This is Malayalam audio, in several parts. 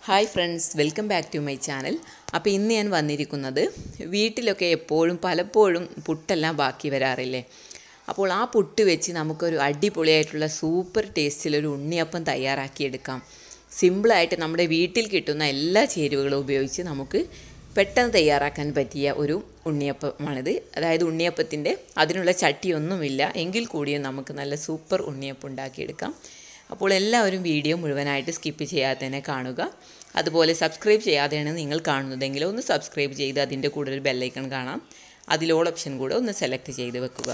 hi friends welcome back to my channel അപ്പോൾ ഇന്ന് ഞാൻ വന്നിരിക്കുന്നത് വീട്ടിലൊക്കെ എപ്പോഴും പലപ്പോഴും പുട്ടെല്ലാം ബാക്കി വരാറില്ലേ അപ്പോൾ ആ പുട്ട് വെച്ച് നമുക്കൊരു അടിപൊളിയായിട്ടുള്ള സൂപ്പർ ടേസ്റ്റിലൊരു ഉണ്ണിയപ്പം തയ്യാറാക്കിയെടുക്കാം സിമ്പിളായിട്ട് നമ്മുടെ വീട്ടിൽ കിട്ടുന്ന എല്ലാ ചേരുവകളും ഉപയോഗിച്ച് നമുക്ക് പെട്ടെന്ന് തയ്യാറാക്കാൻ പറ്റിയ ഒരു ഉണ്ണിയപ്പമാണിത് അതായത് ഉണ്ണിയപ്പത്തിൻ്റെ അതിനുള്ള ചട്ടിയൊന്നുമില്ല എങ്കിൽ കൂടിയും നമുക്ക് നല്ല സൂപ്പർ ഉണ്ണിയപ്പം ഉണ്ടാക്കിയെടുക്കാം അപ്പോൾ എല്ലാവരും വീഡിയോ മുഴുവനായിട്ട് സ്കിപ്പ് ചെയ്യാതെ തന്നെ കാണുക അതുപോലെ സബ്സ്ക്രൈബ് ചെയ്യാതെയാണ് നിങ്ങൾ കാണുന്നതെങ്കിൽ ഒന്ന് സബ്സ്ക്രൈബ് ചെയ്ത് അതിൻ്റെ കൂടെ ഒരു ബെല്ലൈക്കൺ കാണാം അതിൽ ഓൾ ഓപ്ഷൻ കൂടെ ഒന്ന് സെലക്ട് ചെയ്ത് വെക്കുക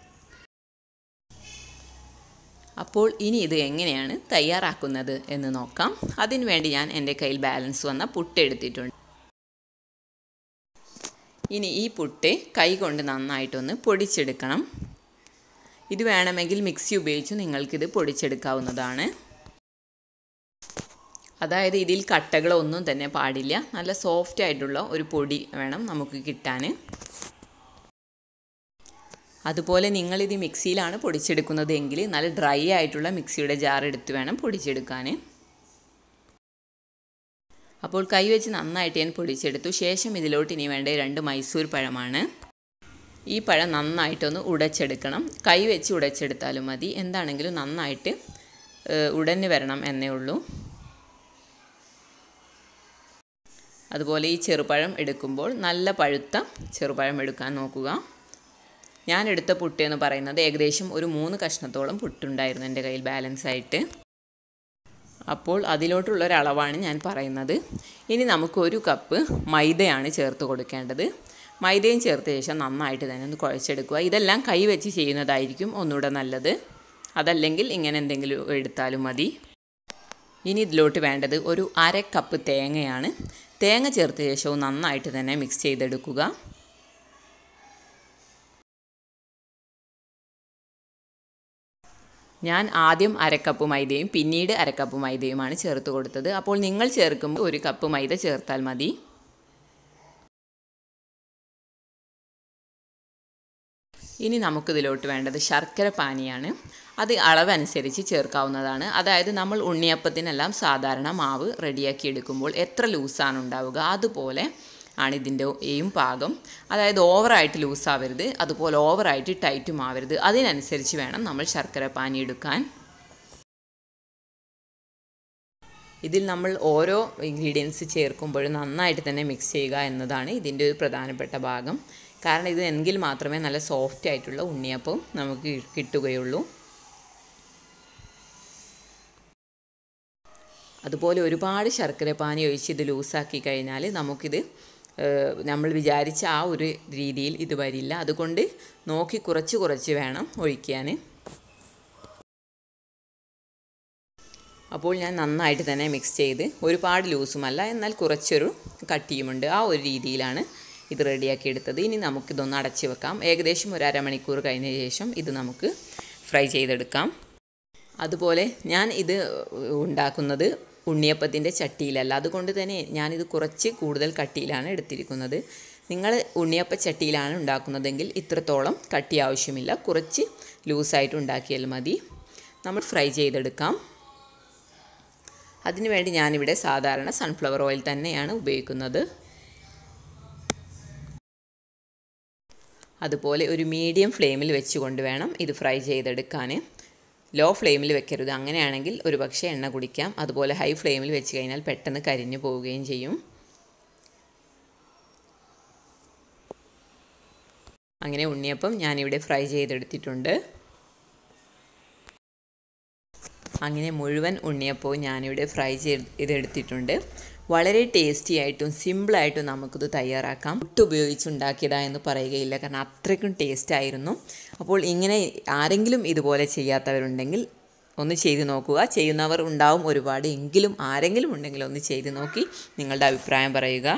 അപ്പോൾ ഇനി ഇത് എങ്ങനെയാണ് തയ്യാറാക്കുന്നത് എന്ന് നോക്കാം അതിനു വേണ്ടി ഞാൻ എൻ്റെ കയ്യിൽ ബാലൻസ് വന്ന പുട്ട് എടുത്തിട്ടുണ്ട് ഇനി ഈ പുട്ട് കൈ കൊണ്ട് നന്നായിട്ടൊന്ന് പൊടിച്ചെടുക്കണം ഇത് വേണമെങ്കിൽ മിക്സി ഉപയോഗിച്ച് നിങ്ങൾക്കിത് പൊടിച്ചെടുക്കാവുന്നതാണ് അതായത് ഇതിൽ കട്ടകളൊന്നും തന്നെ പാടില്ല നല്ല സോഫ്റ്റ് ആയിട്ടുള്ള ഒരു പൊടി വേണം നമുക്ക് കിട്ടാൻ അതുപോലെ നിങ്ങളിത് മിക്സിയിലാണ് പൊടിച്ചെടുക്കുന്നത് എങ്കിൽ നല്ല ഡ്രൈ ആയിട്ടുള്ള മിക്സിയുടെ ജാർ എടുത്ത് വേണം പൊടിച്ചെടുക്കാൻ അപ്പോൾ കൈവച്ച് നന്നായിട്ട് ഞാൻ പൊടിച്ചെടുത്തു ശേഷം ഇതിലോട്ട് ഇനി വേണ്ട രണ്ട് മൈസൂർ പഴമാണ് ഈ പഴം നന്നായിട്ടൊന്ന് ഉടച്ചെടുക്കണം കൈ വെച്ച് ഉടച്ചെടുത്താലും മതി എന്താണെങ്കിലും നന്നായിട്ട് ഉടഞ്ഞു വരണം എന്നേ ഉള്ളൂ അതുപോലെ ഈ ചെറുപഴം എടുക്കുമ്പോൾ നല്ല പഴുത്ത ചെറുപഴം എടുക്കാൻ നോക്കുക ഞാൻ എടുത്ത പുട്ട് എന്ന് പറയുന്നത് ഏകദേശം ഒരു മൂന്ന് കഷ്ണത്തോളം പുട്ടുണ്ടായിരുന്നു എൻ്റെ കയ്യിൽ ബാലൻസ് ആയിട്ട് അപ്പോൾ അതിലോട്ടുള്ള ഒരളവാണ് ഞാൻ പറയുന്നത് ഇനി നമുക്ക് ഒരു കപ്പ് മൈദയാണ് ചേർത്ത് കൊടുക്കേണ്ടത് മൈദയും ചേർത്ത ശേഷം നന്നായിട്ട് തന്നെ ഒന്ന് കുഴച്ചെടുക്കുക ഇതെല്ലാം കൈ വെച്ച് ചെയ്യുന്നതായിരിക്കും ഒന്നുകൂടെ നല്ലത് അതല്ലെങ്കിൽ ഇങ്ങനെ എന്തെങ്കിലും എടുത്താലും മതി ഇനി ഇതിലോട്ട് വേണ്ടത് ഒരു അര കപ്പ് തേങ്ങയാണ് തേങ്ങ ചേർത്ത ശേഷവും നന്നായിട്ട് തന്നെ മിക്സ് ചെയ്തെടുക്കുക ഞാൻ ആദ്യം അരക്കപ്പ് മൈദയും പിന്നീട് അരക്കപ്പ് മൈദയുമാണ് ചേർത്ത് കൊടുത്തത് അപ്പോൾ നിങ്ങൾ ചേർക്കുമ്പോൾ ഒരു കപ്പ് മൈദ ചേർത്താൽ മതി ഇനി നമുക്കിതിലോട്ട് വേണ്ടത് ശർക്കര പാനിയാണ് അത് അളവനുസരിച്ച് ചേർക്കാവുന്നതാണ് അതായത് നമ്മൾ ഉണ്ണിയപ്പത്തിനെല്ലാം സാധാരണ മാവ് റെഡിയാക്കി എടുക്കുമ്പോൾ എത്ര ലൂസാണ് ഉണ്ടാവുക അതുപോലെ ആണ് ഇതിൻ്റെ എയും പാകം അതായത് ഓവറായിട്ട് ലൂസാവരുത് അതുപോലെ ഓവറായിട്ട് ടൈറ്റും ആവരുത് അതിനനുസരിച്ച് വേണം നമ്മൾ ശർക്കര പാനി എടുക്കാൻ ഇതിൽ നമ്മൾ ഓരോ ഇൻഗ്രീഡിയൻസ് ചേർക്കുമ്പോഴും നന്നായിട്ട് തന്നെ മിക്സ് ചെയ്യുക എന്നതാണ് ഇതിൻ്റെ ഒരു പ്രധാനപ്പെട്ട ഭാഗം കാരണം ഇത് എങ്കിൽ മാത്രമേ നല്ല സോഫ്റ്റ് ആയിട്ടുള്ള ഉണ്ണിയപ്പം നമുക്ക് കിട്ടുകയുള്ളൂ അതുപോലെ ഒരുപാട് ശർക്കര പാനി ഒഴിച്ച് ഇത് ലൂസാക്കി കഴിഞ്ഞാൽ നമുക്കിത് നമ്മൾ വിചാരിച്ച ആ ഒരു രീതിയിൽ ഇത് വരില്ല അതുകൊണ്ട് നോക്കി കുറച്ച് കുറച്ച് വേണം ഒഴിക്കാൻ അപ്പോൾ ഞാൻ നന്നായിട്ട് തന്നെ മിക്സ് ചെയ്ത് ഒരുപാട് ലൂസുമല്ല എന്നാൽ കുറച്ചൊരു കട്ടിയുമുണ്ട് ആ ഒരു രീതിയിലാണ് ഇത് റെഡിയാക്കി എടുത്തത് ഇനി നമുക്കിതൊന്ന് അടച്ചു വെക്കാം ഏകദേശം ഒരു അരമണിക്കൂർ കഴിഞ്ഞ ശേഷം ഇത് നമുക്ക് ഫ്രൈ ചെയ്തെടുക്കാം അതുപോലെ ഞാൻ ഇത് ഉണ്ടാക്കുന്നത് ഉണ്ണിയപ്പത്തിൻ്റെ ചട്ടിയിലല്ല അതുകൊണ്ട് തന്നെ ഞാനിത് കുറച്ച് കൂടുതൽ കട്ടിയിലാണ് എടുത്തിരിക്കുന്നത് നിങ്ങൾ ഉണ്ണിയപ്പ ചട്ടിയിലാണ് ഉണ്ടാക്കുന്നതെങ്കിൽ ഇത്രത്തോളം കട്ടി ആവശ്യമില്ല കുറച്ച് ലൂസായിട്ട് ഉണ്ടാക്കിയാൽ മതി നമ്മൾ ഫ്രൈ ചെയ്തെടുക്കാം അതിനുവേണ്ടി ഞാനിവിടെ സാധാരണ സൺഫ്ലവർ ഓയിൽ തന്നെയാണ് ഉപയോഗിക്കുന്നത് അതുപോലെ ഒരു മീഡിയം ഫ്ലെയിമിൽ വെച്ചുകൊണ്ട് വേണം ഇത് ഫ്രൈ ചെയ്തെടുക്കാൻ ലോ ഫ്ലെയിമിൽ വെക്കരുത് അങ്ങനെയാണെങ്കിൽ ഒരു പക്ഷേ എണ്ണ കുടിക്കാം അതുപോലെ ഹൈ ഫ്ലെയിമിൽ വെച്ച് കഴിഞ്ഞാൽ പെട്ടെന്ന് കരിഞ്ഞു പോവുകയും ചെയ്യും അങ്ങനെ ഉണ്ണിയപ്പം ഞാനിവിടെ ഫ്രൈ ചെയ്തെടുത്തിട്ടുണ്ട് അങ്ങനെ മുഴുവൻ ഉണ്ണിയപ്പവും ഞാനിവിടെ ഫ്രൈ ചെയ്തെടുത്തിട്ടുണ്ട് വളരെ ടേസ്റ്റി ആയിട്ടും സിമ്പിളായിട്ടും നമുക്കിത് തയ്യാറാക്കാം പുട്ട് ഉപയോഗിച്ചുണ്ടാക്കിയതാ എന്ന് പറയുകയില്ല കാരണം അത്രയ്ക്കും ടേസ്റ്റ് ആയിരുന്നു അപ്പോൾ ഇങ്ങനെ ആരെങ്കിലും ഇതുപോലെ ചെയ്യാത്തവരുണ്ടെങ്കിൽ ഒന്ന് ചെയ്തു നോക്കുക ചെയ്യുന്നവർ ഉണ്ടാവും ഒരുപാട് എങ്കിലും ആരെങ്കിലും ഉണ്ടെങ്കിൽ ഒന്ന് ചെയ്തു നോക്കി നിങ്ങളുടെ അഭിപ്രായം പറയുക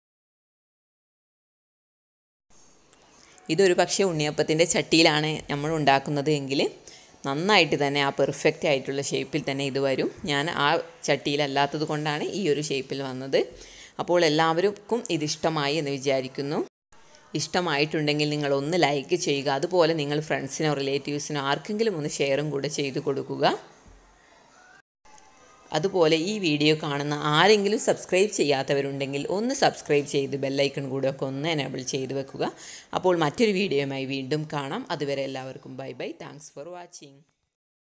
ഇതൊരു പക്ഷേ ഉണ്ണിയപ്പത്തിൻ്റെ ചട്ടിയിലാണ് നമ്മൾ ഉണ്ടാക്കുന്നത് എങ്കിൽ നന്നായിട്ട് തന്നെ ആ പെർഫെക്റ്റ് ആയിട്ടുള്ള ഷേപ്പിൽ തന്നെ ഇത് വരും ഞാൻ ആ ചട്ടിയിലല്ലാത്തത് കൊണ്ടാണ് ഈ ഒരു ഷേപ്പിൽ വന്നത് അപ്പോൾ എല്ലാവർക്കും ഇത് ഇഷ്ടമായി എന്ന് വിചാരിക്കുന്നു ഇഷ്ടമായിട്ടുണ്ടെങ്കിൽ നിങ്ങൾ ഒന്ന് ലൈക്ക് ചെയ്യുക അതുപോലെ നിങ്ങൾ ഫ്രണ്ട്സിനോ റിലേറ്റീവ്സിനോ ആർക്കെങ്കിലും ഒന്ന് ഷെയറും കൂടെ ചെയ്തു കൊടുക്കുക അതുപോലെ ഈ വീഡിയോ കാണുന്ന ആരെങ്കിലും സബ്സ്ക്രൈബ് ചെയ്യാത്തവരുണ്ടെങ്കിൽ ഒന്ന് സബ്സ്ക്രൈബ് ചെയ്ത് ബെല്ലൈക്കൺ കൂടെ ഒക്കെ ഒന്ന് എനേബിൾ ചെയ്ത് വെക്കുക അപ്പോൾ മറ്റൊരു വീഡിയോയുമായി വീണ്ടും കാണാം അതുവരെ എല്ലാവർക്കും bye bye thanks for watching